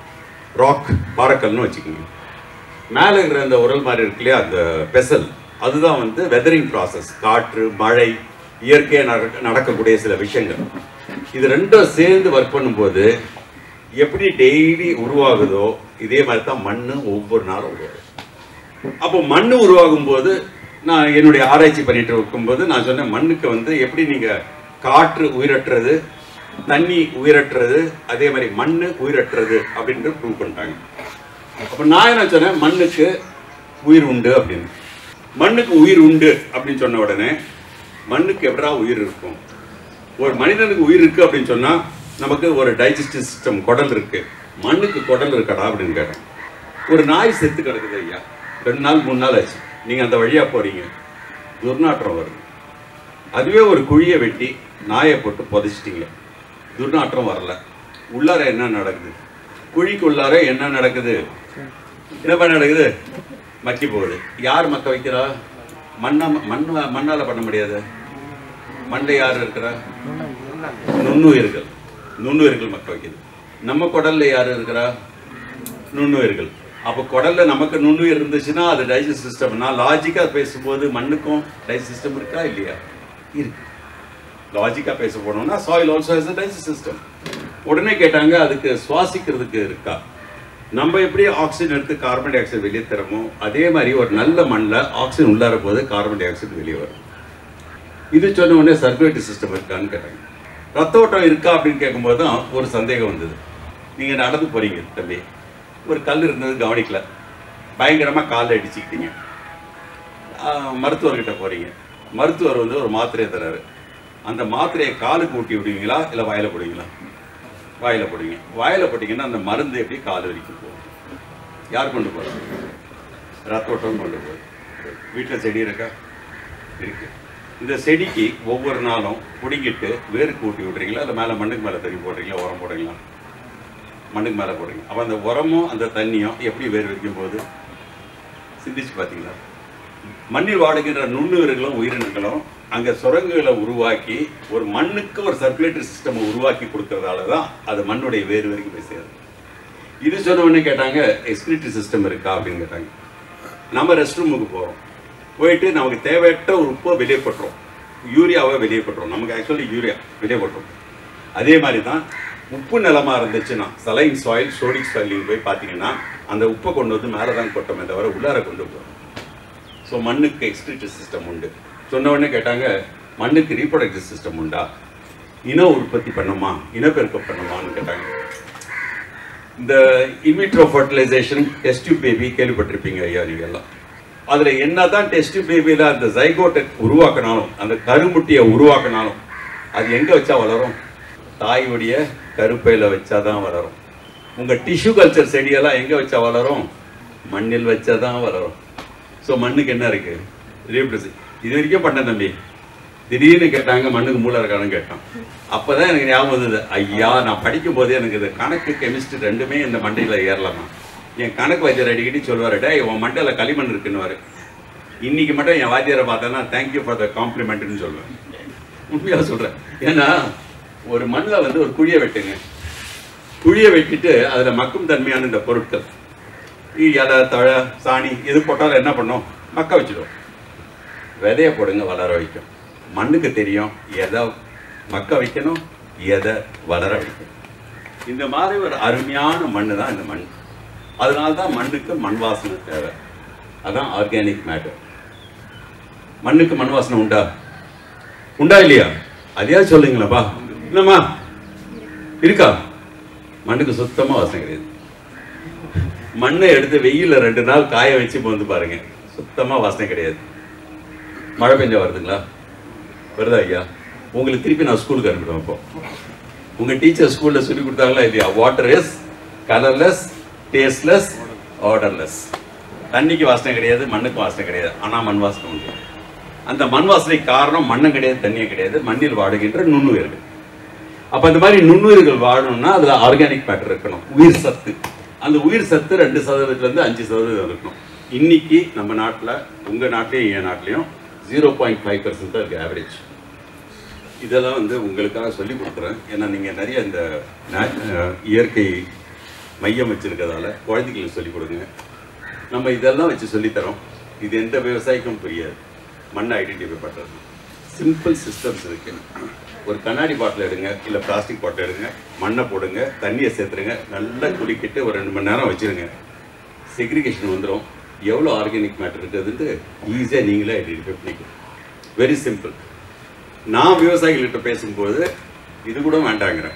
ராக் பாறைக்கல்னு வச்சுக்கோங்க மேலே இருக்கிற அந்த உரல் மாதிரி இருக்கு இல்லையா அந்த பெசல் அதுதான் வந்து வெதரிங் ப்ராசஸ் காற்று மழை இயற்கையாக நடக்க நடக்கக்கூடிய சில விஷயங்கள் இது ரெண்டும் சேர்ந்து ஒர்க் பண்ணும்போது எப்படி டெய்லி உருவாகுதோ இதே மாதிரி தான் மண் ஒவ்வொரு நாளும் உருவாகும் அப்போ மண் உருவாகும் போது நான் என்னுடைய ஆராய்ச்சி பண்ணிட்டு இருக்கும்போது நான் சொன்னேன் மண்ணுக்கு வந்து எப்படி நீங்க காற்று உயிரற்றது தண்ணி உயிரற்றது அதே மாதிரி மண் உயிரற்றது அப்படின்ட்டு ப்ரூவ் பண்ணிட்டாங்க அப்ப நான் என்ன சொன்னேன் மண்ணுக்கு உயிர் உண்டு அப்படின்னு மண்ணுக்கு உயிர் உண்டு அப்படின்னு சொன்ன உடனே மண்ணுக்கு எப்படா உயிர் இருக்கும் ஒரு மனிதனுக்கு உயிர் இருக்கு அப்படின்னு சொன்னா நமக்கு ஒரு டைஜஸ்டிவ் சிஸ்டம் குடல் இருக்கு மண்ணுக்கு குடல் இருக்கடா அப்படின்னு கேட்டேன் ஒரு நாய் செத்து கிடக்குது ஐயா ரெண்டு நாள் மூணு நாள் ஆச்சு நீங்க அந்த வழியா போறீங்க துர்நாற்றம் வருது அதுவே ஒரு குழியை வெட்டி நாயை போட்டு புதைச்சிட்டீங்க துர்நாற்றம் வரல உள்ளார என்ன நடக்குது குழிக்குள்ளார என்ன நடக்குது என்னப்பா நடக்குது மக்கி போகுது யார் மக்க வைக்கிறா மண்ணா மண் மண்ணால பண்ண முடியாது மண்ணில் யார் இருக்கிறா நுண்ணுயிர்கள் நுண்ணுயிர்கள் மக்க வைக்குது நம்ம குடல்ல யார் இருக்கிறா நுண்ணுயிர்கள் அப்போ குடல்ல நமக்கு நுண்ணுயிர் இருந்துச்சுன்னா அது டைஜஸ்ட் சிஸ்டம் நான் லாஜிக்கா பேசும்போது மண்ணுக்கும் டைஜஸ்ட் சிஸ்டம் இருக்கா இல்லையா இருக்கு லாஜிக்கா பேச போனோம்னா soil also has digest system உடனே கேட்டாங்க அதுக்கு சுவாசிக்கிறதுக்கு இருக்கா நம்ம எப்படி ஆக்சிஜன் எடுத்து கார்பன் டை ஆக்சைடு வெளியே தரமோ அதே மாதிரி ஒரு நல்ல மண்ணில் ஆக்சிஜன் உள்ளார போது கார்பன் டை ஆக்சைடு வெளியே வரும் இது சொன்ன உடனே சர்க்குலேட்டரி சிஸ்டம் இருக்கான்னு கேட்டாங்க ரத்த ஓட்டம் இருக்கா அப்படின்னு கேட்கும்போது தான் ஒரு சந்தேகம் வந்தது நீங்க நடந்து போறீங்க தம்பி ஒரு கல் இருந்தது கவனிக்கல பயங்கரமா காலில் அடிச்சுக்கிட்டீங்க ஆஹ், மருத்துவர்கிட்ட போறீங்க மருத்துவர் வந்து ஒரு மாத்திரையை தராரு அந்த மாத்திரையை காலுக்கு ஊட்டி விடுவீங்களா இல்லை வாயில போடுவீங்களா வாயில போடுவீங்க வாயில போட்டீங்கன்னா அந்த மருந்து எப்படி கால் வரைக்கும் போகும் யார் கொண்டு போறது ரத்த ஓட்டம் கொண்டு போகுது வீட்டில் செடி இருக்கா இருக்கு இந்த செடிக்கு ஒவ்வொரு நாளும் பிடிங்கிட்டு வேருக்கு ஊட்டி விடுறீங்களா இல்லை மேலே மண்ணுக்கு மேலே தண்ணி போடுறீங்களா உரம் போடுறீங்களா மண்ணுக்கு மேலே போடுறீங்க அப்போ அந்த உரமும் அந்த தண்ணியும் எப்படி வேர் வைக்கும் போது சிந்திச்சு பார்த்தீங்களா மண்ணில் வாடுகின்ற நுண்ணுயிர்களும் உயிரினங்களும் அங்கே சுரங்குகளை உருவாக்கி ஒரு மண்ணுக்கு ஒரு சர்க்குலேட்டரி சிஸ்டம் உருவாக்கி கொடுக்கறதால தான் அது மண்ணுடைய வேறு வரைக்கும் போய் சேருது இது சொன்ன உடனே கேட்டாங்க எக்ஸ்பிரிட்டரி சிஸ்டம் இருக்கா அப்படின்னு கேட்டாங்க நம்ம ரெஸ்ட் ரூமுக்கு போகிறோம் போயிட்டு நமக்கு தேவையற்ற ஒரு உப்பை வெளியே பட்டுறோம் யூரியாவை வெளியே பட்டுறோம் நமக்கு ஆக்சுவலி யூரியா வெளியே பட்டுறோம் அதே மாதிரி தான் உப்பு நிலமா இருந்துச்சுன்னா சலைன் சாயில் சோடிக் சாயில் நீங்கள் போய் பார்த்தீங்கன்னா அந்த உப்பை கொண்டு வந்து மேலே தான் கொட்டமே தவிர உள்ளார கொண்டு போகும் ஸோ மண்ணுக்கு எக்ஸ்கிரிட்டிவ் சிஸ்டம் உண்டு சொன்ன உடனே கேட்டாங்க மண்ணுக்கு ரீப்ரொடக்டிவ் சிஸ்டம் உண்டா இன உற்பத்தி பண்ணுமா இனப்பெருக்கம் பண்ணுமான்னு கேட்டாங்க இந்த இன்விட்ரோ ஃபர்டிலைசேஷன் டெஸ்ட் பேபி கேள்விப்பட்டிருப்பீங்க ஐயா நீங்க எல்லாம் அதுல என்னதான் டெஸ்ட் பேபியில அந்த ஜைகோட்டை உருவாக்கினாலும் அந்த கருமுட்டியை உருவாக்கினாலும் அது எங்க வச்சா வளரும் தாயுடைய கருப்பையில வச்சாதான் வளரும் உங்க டிஷ்யூ கல்ச்சர் செடியெல்லாம் எங்க வச்சா வளரும் மண்ணில் வச்சாதான் வளரும் ஸோ மண்ணுக்கு என்ன இருக்கு ரீப்ரசி இது வரைக்கும் பண்ண தம்பி திடீர்னு கேட்டாங்க மண்ணுக்கு மூளை இருக்கான்னு கேட்டான் அப்பதான் எனக்கு ஞாபகம் வந்தது ஐயா நான் படிக்கும் போதே எனக்கு இது கணக்கு கெமிஸ்ட்ரி ரெண்டுமே இந்த மண்டையில ஏறலாமா என் கணக்கு வாத்தியார் அடிக்கடி சொல்லுவாரு டேய் உன் மண்டையில களிமண் இருக்குன்னுவாரு இன்னைக்கு மட்டும் என் வாத்தியாரை பார்த்தேன்னா தேங்க்யூ ஃபார் த காம்ப்ளிமெண்ட்னு சொல்லுவேன் உண்மையா சொல்றேன் ஏன்னா ஒரு மண்ணில் வந்து ஒரு குழியை வெட்டுங்க குழியை வெட்டிட்டு அதுல மக்கும் தன்மையான இந்த பொருட்கள் இ- இலை தழை சாணி எது போட்டாலும் என்ன பண்ணும் மக்க வச்சிடும் விதைய போடுங்க வளர வைக்கும் மண்ணுக்கு தெரியும் எதை மக்க வைக்கணும் எதை வளர வைக்கணும் இந்த மாதிரி ஒரு அருமையான மண்ணு தான் இந்த மண் அதனால தான் மண்ணுக்கு மண் வாசனை தேவை அதான் ஆர்கானிக் மேட்டர் மண்ணுக்கு மண் வாசனை உண்டா உண்டா இல்லையா அதையா சொல்லுங்களேப்பா என்னம்மா இருக்கா மண்ணுக்கு சுத்தமா வாசனை கிடையாது மண்ணை எடுத்து வெயில்ல ரெண்டு நாள் காய வச்சு வந்து பாருங்க சுத்தமா வாசனை கிடையாது மழை பெஞ்சா வருதுங்களா வருதா ஐயா உங்களுக்கு திருப்பி நான் ஸ்கூலுக்கு அனுப்பிடுவேன் இப்போ உங்க டீச்சர் ஸ்கூல்ல சொல்லி கொடுத்தாங்களா இல்லையா water is colourless tasteless odourless தண்ணிக்கு வாசனை கிடையாது மண்ணுக்கு வாசனை கிடையாது ஆனா மண் வாசனை உண்டு அந்த மண் வாசனை காரணம் மண்ணும் கிடையாது தண்ணியும் கிடையாது மண்ணில் வாடுகின்ற நுண்ணுயிர்கள் அப்ப அந்த மாதிரி நுண்ணுயிர்கள் வாழணும்னா அதுல ஆர்கானிக் மேட்டர் இருக்கணும் உயிர் சத்து அந்த உயிர் சத்து ரெண்டு சதவீதத்துல இருந்து அஞ்சு சதவீதம் இருக்கணும் இன்னைக்கு நம்ம நாட்டுல உங்க நாட்டிலையும் என் நாட்டிலையும் ஜீரோ பாயிண்ட் ஃபைவ் பர்சன்ட் தான் இருக்கு ஆவரேஜ் இதெல்லாம் வந்து உங்களுக்காக சொல்லி கொடுக்குறேன் ஏன்னா நீங்க நிறைய இந்த நா- அஹ் இயற்கை மையம் வச்சிருக்கிறதால குழந்தைகளுக்கு சொல்லிக் கொடுங்க நம்ம இதெல்லாம் வச்சு சொல்லித்தரோம் இது எந்த விவசாயிக்கும் புரியாது மண்ணை ஐடென்டிஃபை பண்ணுறது சிம்பிள் சிஸ்டம்ஸ் இருக்கு ஒரு கண்ணாடி பாட்டில் எடுங்க இல்லை பிளாஸ்டிக் பாட்டில் எடுங்க மண்ணை போடுங்க தண்ணியை சேர்த்துருங்க நல்லா குளிக்கிட்டு ஒரு ரெண்டு மணி நேரம் வச்சிருங்க செக்ரிகேஷன் வந்துடும் எவ்வளோ ஆர்கானிக் மேட்டர் இருக்குதுன்ட்டு ஈஸியாக நீங்களே ஐடென்டிஃபை பண்ணிக்கலாம் வெரி சிம்பிள் நான் விவசாயிகள்கிட்ட பேசும்போது இது கூட வேண்டாங்கிறேன்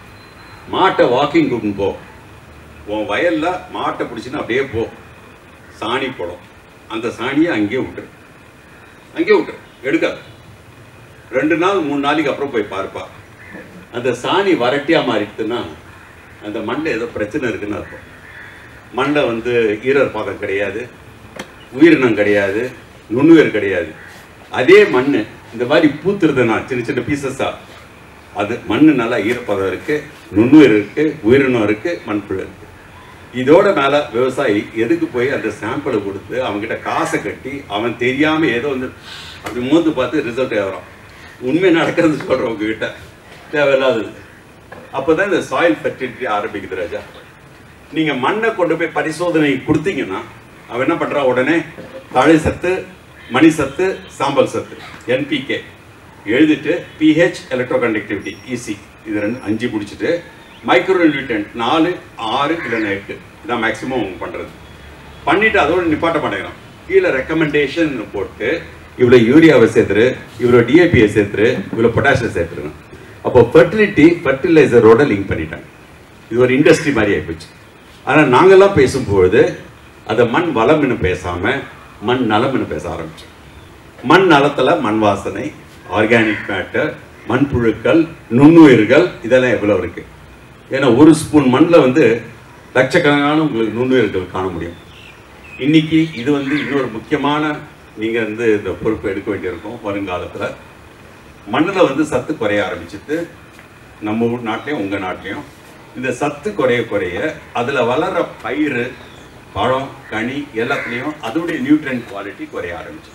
மாட்டை வாக்கிங் கூட்டின்னு போ உன் வயல்ல மாட்டை பிடிச்சின்னு அப்படியே போ சாணி போடும் அந்த சாணியை அங்கேயே விட்டுரு அங்கேயே விட்டுரு எடுக்காது ரெண்டு நாள் மூணு நாளைக்கு அப்புறம் போய் பார்ப்பா அந்த சாணி வறட்டியா மாறிடுதுன்னா அந்த மண்ணில் ஏதோ பிரச்சனை இருக்குன்னு அர்த்தம் மண்ணில் வந்து ஈரர் பாதம் கிடையாது உயிரினம் கிடையாது நுண்ணுயிர் கிடையாது அதே மண் இந்த மாதிரி பூத்துருதுன்னா சின்ன சின்ன பீசஸா அது மண் நல்லா ஈரப்பதம் இருக்கு நுண்ணுயிர் இருக்கு உயிரினம் இருக்கு மண்புழு இருக்கு இதோட மேல விவசாயி எதுக்கு போய் அந்த சாம்பிளை கொடுத்து அவன்கிட்ட காசை கட்டி அவன் தெரியாம ஏதோ வந்து அப்படி மோந்து பார்த்து ரிசல்ட் ஏறுறான் உண்மை நடக்கிறது சொல்றேன் உங்ககிட்ட தேவையில்லாதது அப்பதான் இந்த சாயில் ஃபெர்டிலிட்டி ஆரம்பிக்குது ராஜா நீங்க மண்ணை கொண்டு போய் பரிசோதனை கொடுத்தீங்கன்னா அவன் என்ன பண்றான் உடனே தழை சத்து மணி சத்து சாம்பல் சத்து என்பிகே எழுதிட்டு பிஹெச் எலக்ட்ரோகண்டக்டிவிட்டி இசி இது ரெண்டு அஞ்சு பிடிச்சிட்டு மைக்ரோ நியூட்ரன் நாலு ஆறு இல்லைன்னா எட்டு இதான் மேக்ஸிமம் அவங்க பண்றது பண்ணிட்டு அதோட நிப்பாட்ட மாட்டேங்கிறான் கீழே ரெக்கமெண்டேஷன் போட்டு இவ்வளோ யூரியாவை சேர்த்துரு இவ்வளோ டிஏபியை சேர்த்துரு இவ்வளோ பொட்டாசியம் சேர்த்துருங்க அப்போ ஃபெர்டிலிட்டி ஃபெர்டிலைசரோட லிங்க் பண்ணிட்டாங்க இது ஒரு இண்டஸ்ட்ரி மாதிரி ஆயிப்போச்சு ஆனால் நாங்கெல்லாம் பேசும்பொழுது அதை மண் வளம்னு பேசாம மண் நலம்னு பேச ஆரம்பிச்சோம் மண் நலத்துல மண் வாசனை ஆர்கானிக் மேட்டர் மண்புழுக்கள் நுண்ணுயிர்கள் இதெல்லாம் எவ்வளோ இருக்கு ஏன்னா ஒரு ஸ்பூன் மண்ணில் வந்து லட்சக்கணக்கான உங்களுக்கு நுண்ணுயிர்கள் காண முடியும் இன்னைக்கு இது வந்து இன்னொரு முக்கியமான நீங்க வந்து இந்த பொறுப்பு எடுக்க வேண்டியிருக்கும் வருங்காலத்துல மண்ணில் வந்து சத்து குறைய ஆரம்பிச்சிட்டு நம்ம ஊர் நாட்டிலையும் உங்க நாட்டிலையும் இந்த சத்து குறைய குறைய அதுல வளர்ற பயிர் பழம் கனி எல்லாத்துலேயும் அதோடைய நியூட்ரியன்ட் குவாலிட்டி குறைய ஆரம்பிச்சு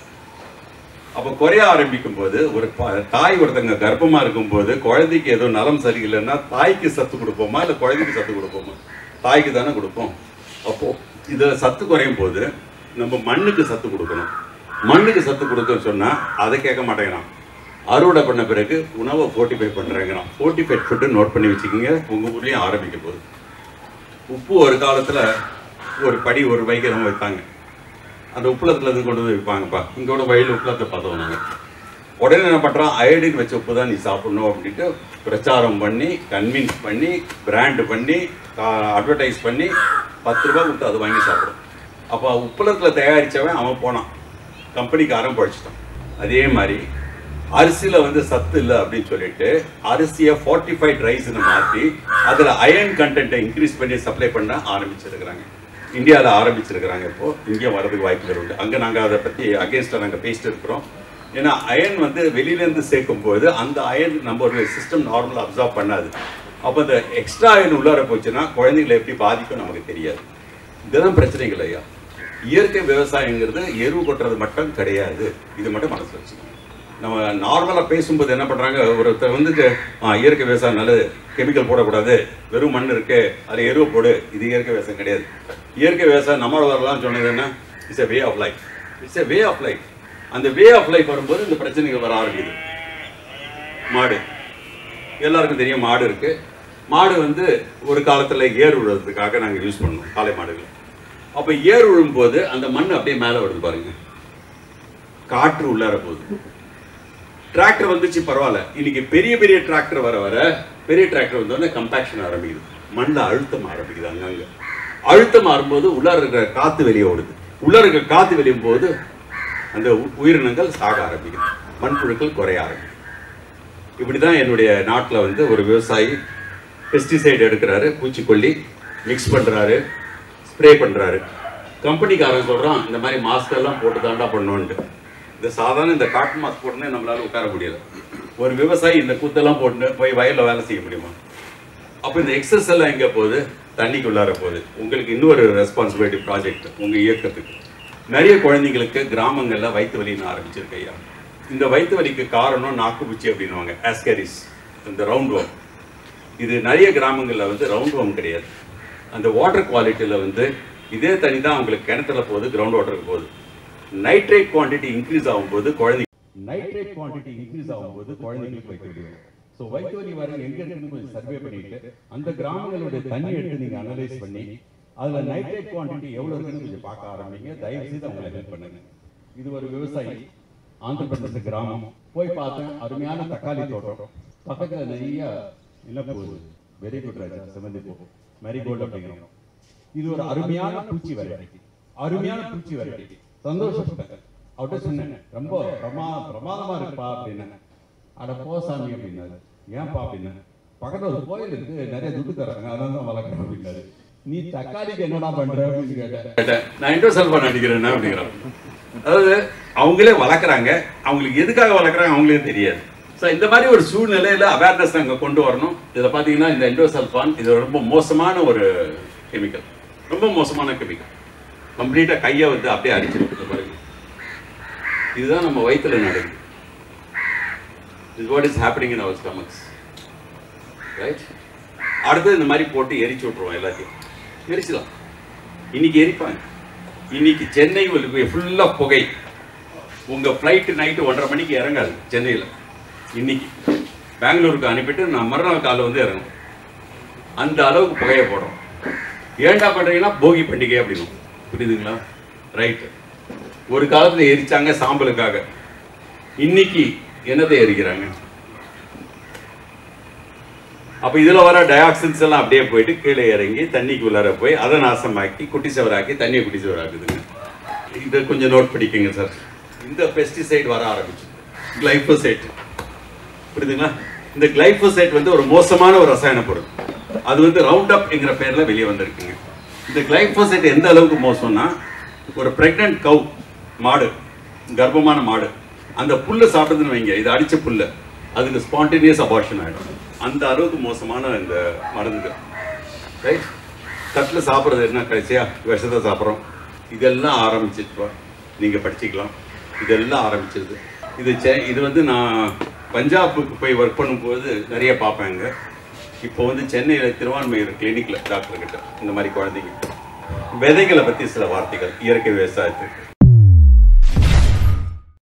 அப்போ குறைய ஆரம்பிக்கும் போது ஒரு ப- தாய் ஒருத்தங்க கர்ப்பமா இருக்கும்போது குழந்தைக்கு ஏதோ நலம் சரியில்லைன்னா தாய்க்கு சத்து கொடுப்போமா இல்லை குழந்தைக்கு சத்து கொடுப்போமா தாய்க்கு தானே கொடுப்போம் அப்போ இதுல சத்து குறையும் போது நம்ம மண்ணுக்கு சத்து கொடுக்கணும் மண்ணுக்கு சத்து கொடுக்க சொன்னா அதை கேட்க மாட்டேங்கிறான் அறுவடை பண்ண பிறகு உணவை ஃபோர்ட்டிஃபை பண்ணுறேங்கிறான் ஃபோர்ட்டிஃபைட் ஃபுட்டு நோட் பண்ணி வச்சுக்கோங்க உங்கள் ஊர்லேயும் ஆரம்பிக்க போகுது உப்பு ஒரு காலத்தில் ஒரு படி ஒரு பைக்கு நம்ம வைப்பாங்க அந்த உப்புளத்துல இருந்து கொண்டு வந்து விற்பாங்கப்பா இங்கோட வயல் உப்புளத்தை பார்த்தோம் நாங்கள் உடனே என்ன பண்ணுறான் அயோடின் வச்ச உப்பு தான் நீ சாப்பிடணும் அப்படின்ட்டு பிரச்சாரம் பண்ணி கன்வின்ஸ் பண்ணி பிராண்டு பண்ணி அட்வர்டைஸ் பண்ணி பத்து ரூபா கொடுத்து அது வாங்கி சாப்பிடும் அப்போ உப்புளத்தில் தயாரித்தவன் அவன் போனான் கம்பெனிக்காரன் பழிச்சிட்டான் அதே மாதிரி அரிசியில் வந்து சத்து இல்லை அப்படின்னு சொல்லிட்டு அரிசியை ஃபார்ட்டிஃபைட் ரைஸ்னு மாற்றி அதில் அயன் கண்டென்ட்டை இன்க்ரீஸ் பண்ணி சப்ளை பண்ண ஆரம்பிச்சிருக்கிறாங்க இந்தியாவில் ஆரம்பிச்சிருக்கிறாங்க இப்போ இங்கே வரதுக்கு வாய்ப்புகள் உண்டு அங்கே நாங்கள் அதை பற்றி அகேன்ஸ்டாக நாங்கள் பேசிட்டு இருக்கிறோம் ஏன்னா அயன் வந்து வெளியிலேருந்து சேர்க்கும் போது அந்த அயன் நம்ம ஒரு சிஸ்டம் நார்மலாக அப்சர்வ் பண்ணாது அப்போ அந்த எக்ஸ்ட்ரா அயன் உள்ளார போச்சுன்னா குழந்தைங்களை எப்படி பாதிக்கும் நமக்கு தெரியாது இதெல்லாம் பிரச்சனைகள் ஐயா இயற்கை விவசாயங்கிறது எருவு கொட்டுறது மட்டும் கிடையாது இது மட்டும் மனசு வச்சுக்கணும் நம்ம நார்மலாக பேசும்போது என்ன பண்ணுறாங்க ஒருத்தர் வந்துட்டு "ஆ, இயற்கை விவசாயம் நல்லது கெமிக்கல் போடக்கூடாது வெறும் மண் இருக்கு அதில் எருவு போடு இது இயற்கை விவசாயம் கிடையாது இயற்கை விவசாயம் நம்மளோட வரலாம் சொன்னது என்ன it's a way of life it's a way of life அந்த வே ஆஃப் லைஃப் வரும்போது இந்த பிரச்சனைகள் வர ஆரம்பிக்குது மாடு எல்லாருக்கும் தெரியும் மாடு இருக்கு மாடு வந்து ஒரு காலத்துல ஏர் விடுறதுக்காக நாங்க யூஸ் பண்ணோம் காளை மாடுகள் அப்ப ஏர் விழும்போது அந்த மண் அப்படியே மேல வருது பாருங்க காற்று உள்ளார போகுது டிராக்டர் வந்துச்சு பரவாயில்ல இன்னைக்கு பெரிய பெரிய டிராக்டர் வர வர பெரிய டிராக்டர் வந்தோடனே கம்பாக்ஷன் ஆரம்பிக்குது மண்ணில் அழுத்தம் ஆரம்பிக்குது அங்கங்க அழுத்தம் மாறும்போது உள்ளார இருக்கிற காத்து வெளியே ஓடுது உள்ளார இருக்கிற காத்து வெளியும் போது அந்த உ- உயிரினங்கள் சாக ஆரம்பிக்குது மண்புழுக்கள் குறைய ஆரம்பிக்குது இப்படிதான் என்னுடைய நாட்டில் வந்து ஒரு விவசாயி பெஸ்டிசைடு எடுக்கிறாரு பூச்சிக்கொல்லி மிக்ஸ் பண்றாரு ஸ்ப்ரே பண்றாரு கம்பெனிக்காரன் சொல்றான் இந்த மாதிரி மாஸ்க் எல்லாம் போட்டு தாண்டா பண்ணுவோன்ட்டு இந்த சாதாரண இந்த காட்டன் மாஸ்க் போட்டுனே நம்மளால உட்கார முடியல ஒரு விவசாயி இந்த கூத்தெல்லாம் போட்டு போய் வயல்ல வேலை செய்ய முடியுமா அப்போ இந்த எக்ஸஸ் எல்லாம் எங்க போகுது தண்ணிக்கு உள்ளார போகுது உங்களுக்கு இன்னொரு ரெஸ்பான்சிபிலிட்டி ப்ராஜெக்ட் உங்க இயக்கத்துக்கு நிறைய குழந்தைங்களுக்கு கிராமங்கள்ல வயிற்று வலின்னு ஆரம்பிச்சிருக்கு ஐயா இந்த வயிற்று வலிக்கு காரணம் நாக்குப்பூச்சி அப்படின்னுவாங்க ஆஸ்கரிஸ் இந்த ரவுண்ட் வாம் இது நிறைய கிராமங்கள்ல வந்து ரவுண்ட் வாம் கிடையாது அந்த வாட்டர் குவாலிட்டியில வந்து இதே தண்ணி தான் உங்களுக்கு கிணத்துல போகுது கிரவுண்ட் வாட்டருக்கு போகுது நைட்ரேட் குவாண்டிட்டி இன்க்ரீஸ் ஆகும்போது குழந்தை நைட்ரேட் குவாண்டிட்டி இன்க்ரீஸ் ஆகும்போது குழந்தைங்களுக்கு வயிற்று வலி வரும் ஸோ வயிற்று வலி வர எங்க இருக்குன்னு கொஞ்சம் சர்வே பண்ணிட்டு அந்த கிராமங்களுடைய தண்ணி எடுத்து நீங்க அனலைஸ் பண்ணி அதுல நைட்ரேட் குவாண்டிட்டி எவ்வளவு இருக்குன்னு கொஞ்சம் பார்க்க ஆரம்பிங்க தயவு செய்து அவங்களை ஹெல்ப் பண்ணுங்க இது ஒரு விவசாயி ஆந்திர பிரதேச கிராமம் போய் பார்த்தேன் அருமையான தக்காளி தோட்டம் பக்கத்துல நிறைய என்ன போகுது வெரி குட் ராஜா செவந்தி பூ மேரிகோல்டு அப்படிங்கிறோம் இது ஒரு அருமையான பூச்சி வெரைட்டி அருமையான பூச்சி வெரைட்டி சந்தோஷப்பட்டேன் அவர்கிட்ட சொன்னேன் ரொம்ப பிரமா பிரமாதமா இருக்குப்பா அப்படின்னு அட போ சாமி அப்படின்னாரு ஏன்பா அப்படின்னு பக்கத்துல ஒரு கோயில் இருக்கு நிறைய துட்டு தராங்க அதான் தான் வளர்க்குறேன் அப்படின்னாரு நீ தக்காளிக்கு என்னடா பண்ற அப்படின்னு கேட்டேன் நான் இன்டர்செல் அடிக்கிறேன் அப்படிங்கிறான் அதாவது அவங்களே வளர்க்குறாங்க அவங்களுக்கு எதுக்காக வளர்க்குறாங்க அவங்களே தெரியாது ஸோ இந்த மாதிரி ஒரு சூழ்நிலையில அவேர்னஸ் அங்கே கொண்டு வரணும் இதில் பார்த்தீங்கன்னா இந்த எண்டோசல்ஃபான் இது ரொம்ப மோசமான ஒரு கெமிக்கல் ரொம்ப மோசமான கெமிக்கல் கம்ப்ளீட்டாக கையை வந்து அப்படியே அடிச்சிருக்கு பாருங்க இதுதான் நம்ம வயித்துல நடக்குது is what is happening in our stomachs right அடுத்து இந்த மாதிரி போட்டு எரிச்சு விட்ருவோம் எல்லாத்தையும் எரிச்சிடலாம் இன்னைக்கு எரிப்பாங்க இன்னைக்கு சென்னை ஃபுல்லாக புகை உங்க ஃப்ளைட்டு நைட்டு ஒன்றரை மணிக்கு இறங்காது சென்னையில் இன்னைக்கு பெங்களூருக்கு அனுப்பிட்டு நான் மறுநாள் காலைல வந்து இறங்கும் அந்த அளவுக்கு புகையை போடுறோம் ஏன்டா பண்றீங்கன்னா போகி பண்டிகை அப்படின்னும் புரியுதுங்களா ரைட் ஒரு காலத்துல எரிச்சாங்க சாம்பலுக்காக இன்னைக்கு என்னத்தை எரிக்கிறாங்க அப்ப இதுல வர டயாக்சின்ஸ் எல்லாம் அப்படியே போயிட்டு கீழே இறங்கி தண்ணிக்கு உள்ளார போய் அதை நாசமாக்கி குட்டி சவராக்கி தண்ணியை குட்டி சவராக்குதுங்க இதை கொஞ்சம் நோட் பண்ணிக்கங்க சார் இந்த பெஸ்டிசைட் வர ஆரம்பிச்சு கிளைபோசைட் புரியுதுங்களா இந்த கிளைபோசைட் வந்து ஒரு மோசமான ஒரு ரசாயன பொருள் அது வந்து ரவுண்ட் அப் என்கிற பேர்ல வெளியே வந்திருக்குங்க இந்த கிளைபோசைட் எந்த அளவுக்கு மோசம்னா ஒரு பிரெக்னன்ட் கவ் மாடு கர்ப்பமான மாடு அந்த புல்லை சாப்பிடுதுன்னு வைங்க இது அடிச்ச புல்லை அதுக்கு ஸ்பான்டேனியஸ் அபார்ஷன் ஆயிடும் அந்த அளவுக்கு மோசமான இந்த மருந்து ரைட் தட்டில் சாப்பிட்றது என்ன கடைசியா விஷத்தை சாப்பிட்றோம் இதெல்லாம் ஆரம்பிச்சிருப்பா நீங்கள் படிச்சுக்கலாம் இதெல்லாம் ஆரம்பிச்சிருது இது செ- இது வந்து நான் பஞ்சாபுக்கு போய் ஒர்க் பண்ணும்போது நிறைய பார்ப்பேங்க இப்போ வந்து சென்னையில் திருவான்மையூர் கிளினிக்கில் டாக்டர் கிட்ட இந்த மாதிரி குழந்தைங்க விதைகளை பற்றி சில வார்த்தைகள் இயற்கை விவசாயத்துக்கு